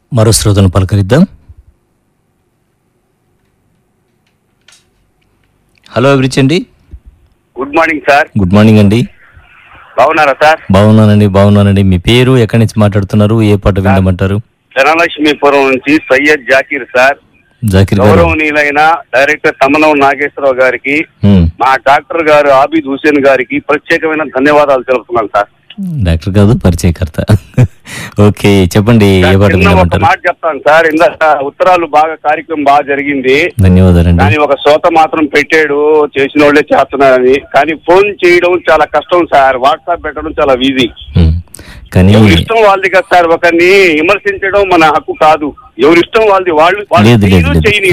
మరో శ్రోతను పలకరిద్దాం హలో అభిరుచండి good morning sir good morning అండి బాగున్నారా సార్ బాగున్నానండి బాగున్నానండి మీ పేరు ఎక్కడి నుంచి మాట్లాడుతున్నారు ఏ పాట వినమంటారు ధనలక్ష్మీపురం నుంచి సయ్యద్ జాకీర్ సార్ జాకిర్ గారు గౌరవనీయులైన డైరెక్టర్ తమ్మనం నాగేశ్వరరావు గారికి హ్మ్. మా డాక్టర్ గారు ఆబిద్ హుసేన్ గారికి ప్రత్యేకమైన ధన్యవాదాలు తెలుపుతున్నాను సార్ డాక్టర్ కాదు పరిచయకర్త ఓకే చెప్పండి ఏ పాట చిన్న ఒక వినమంటారు మాట చెప్తాను సార్ ఇందాక ఉత్తరాలు బాగా కార్యక్రమం బాగా జరిగింది ధన్యవాదాలండి కానీ ఒక శ్రోత మాత్రం పెట్టాడు చేసిన వాళ్ళే చేస్తున్నారని కానీ ఫోన్ చేయడం చాలా కష్టం సార్ వాట్సాప్ పెట్టడం చాలా ఈజీ హ్మ్. కానీ ఎవరి ఇష్టం వాళ్ళది కదా సార్ ఒకరిని విమర్శించడం మన హక్కు కాదు ఎవరి ఇష్టం వాళ్ళది వాళ్ళు వాళ్ళు లేదు, లేదు, చేయను లేదు. చేయని